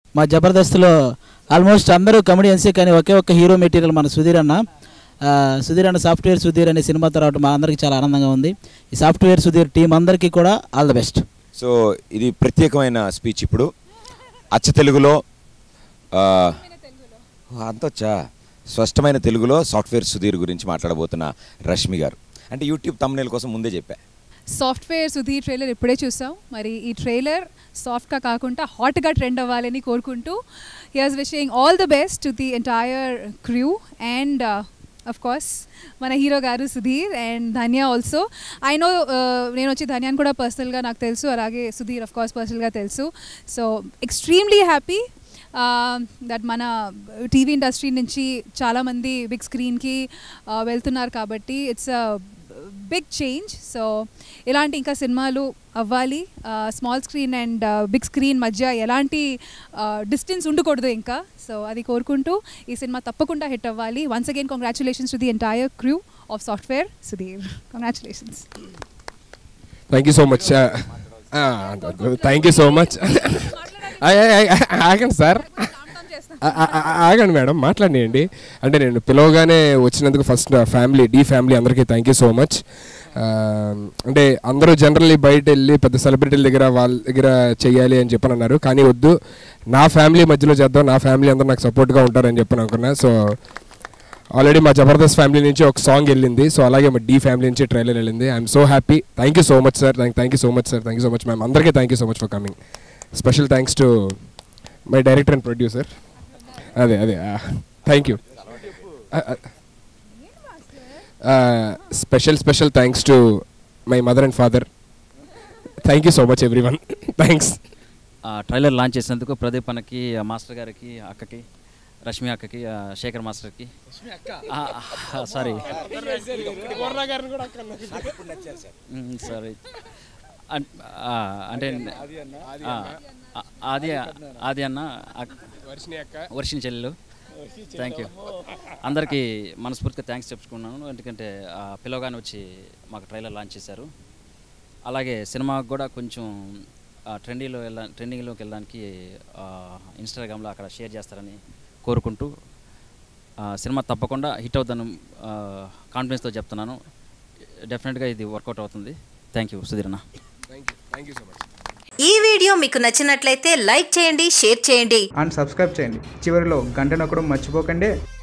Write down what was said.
మా జబర్దస్త్లో ఆల్మోస్ట్ అందరూ కమెడియన్సే కానీ ఒకే ఒక్క హీరో మెటీరియల్ మన సుధీర్ అన్న ఆ, సుధీర్ అన్న సాఫ్ట్వేర్ సుధీర్ అనే సినిమాతో రావడం మా అందరికీ చాలా ఆనందంగా ఉంది ఈ సాఫ్ట్వేర్ సుధీర్ టీం అందరికీ కూడా ఆల్ ద బెస్ట్ సో ఇది ప్రత్యేకమైన స్పీచ్ ఇప్పుడు అచ్చ తెలుగులో ఆ, అంతొచ్చా స్పష్టమైన తెలుగులో సాఫ్ట్వేర్ సుధీర్ గురించి మాట్లాడబోతున్న రష్మి గారు అంటే యూట్యూబ్ తమ్నేల్ కోసం ముందే చెప్పా సాఫ్ట్వేర్ సుధీర్ ట్రైలర్ ఇప్పుడే చూసాం మరి ఈ ట్రైలర్ సాఫ్ట్గా కాకుండా హాట్గా ట్రెండ్ అవ్వాలని కోరుకుంటూ here's wishing all the best to the entire crew and of course మన హీరో గారు Sudheer and Dhanya also I know నేను వచ్చి ధన్యాన్ని కూడా పర్సనల్గా నాకు తెలుసు అలాగే సుధీర్ అఫ్ కోర్స్ పర్సనల్గా తెలుసు సో ఎక్స్ట్రీమ్లీ హ్యాపీ దట్ మన టీవీ ఇండస్ట్రీ నుంచి చాలామంది బిగ్ స్క్రీన్కి వెళ్తున్నారు కాబట్టి ఇట్స్ బిగ్ చేంజ్ సో ఇలాంటి ఇంకా సినిమాలు అవ్వాలి small screen and big screen మధ్య ఎలాంటి డిస్టెన్స్ ఉండకూడదు ఇంకా సో అది కోరుకుంటూ ఈ సినిమా తప్పకుండా హిట్ అవ్వాలి once again congratulations to the entire crew of software Sudheer congratulations thank you so much thank you so much ఆగండి సార్ ఆ- ఆ- ఆ- ఆగండి మేడం మాట్లాడియండి అంటే నేను పిలవగానే వచ్చినందుకు ఫస్ట్ ఫ్యామిలీ డీ ఫ్యామిలీ అందరికీ థ్యాంక్ యూ సో మచ్ అంటే అందరూ జనరల్లీ బయట వెళ్ళి పెద్ద సెలబ్రిటీల దగ్గర వాళ్ళ దగ్గర చెయ్యాలి అని చెప్పని అన్నారు కానీ వద్దు నా ఫ్యామిలీ మధ్యలో చేద్దాం నా ఫ్యామిలీ అందరూ నాకు సపోర్ట్గా ఉంటారని చెప్పని అనుకున్నా సో ఆల్రెడీ మా జబర్దస్త్ ఫ్యామిలీ నుంచి ఒక సాంగ్ వెళ్ళింది సో అలాగే మా డీ ఫ్యామిలీ నుంచి ట్రైలర్ వెళ్ళింది I'm so happy thank you so much sir thank you so much sir thank you so much ma'am అందరికీ thank you so much for coming special thanks to my director and producer అదే అదే thank you special special thanks to my mother and father thank you so much everyone thanks ఆ trailer launch చేసినందుకు ప్రదీప్ అన్నకి ఆ master గారికి అక్కకి రష్మి అక్కకి ఆ శేఖర్ మాస్టర్కి సారీ సారీ అంటే ఆ, ఆ, ఆది ఆది అన్న అక్- వర్షిని చెల్లెలు థ్యాంక్ యూ అందరికీ మనస్ఫూర్తిగా థ్యాంక్స్ చెప్పుకున్నాను ఎందుకంటే ఆ, పిలవగానే వచ్చి మాకు ట్రైలర్ లాంచ్ చేశారు అలాగే సినిమాకు కూడా కొంచెం ఆ, ట్రెండీలో వెళ్ళ ట్రెండింగ్లోకి వెళ్ళడానికి ఆ, ఇన్స్టాగ్రామ్లో అక్కడ షేర్ చేస్తారని కోరుకుంటూ ఆ, సినిమా తప్పకుండా హిట్ అవుతాను కాన్ఫిడెన్స్తో చెప్తున్నాను డెఫినెట్గా ఇది వర్కౌట్ అవుతుంది థ్యాంక్ యూ సుధీరన్న thank you thank you so much ఈ వీడియో మీకు నచ్చినట్లయితే లైక్ చేయండి షేర్ చేయండి అండ్ సబ్స్క్రైబ్ చేయండి చివరిలో గంట నొక్కడం మర్చిపోకండి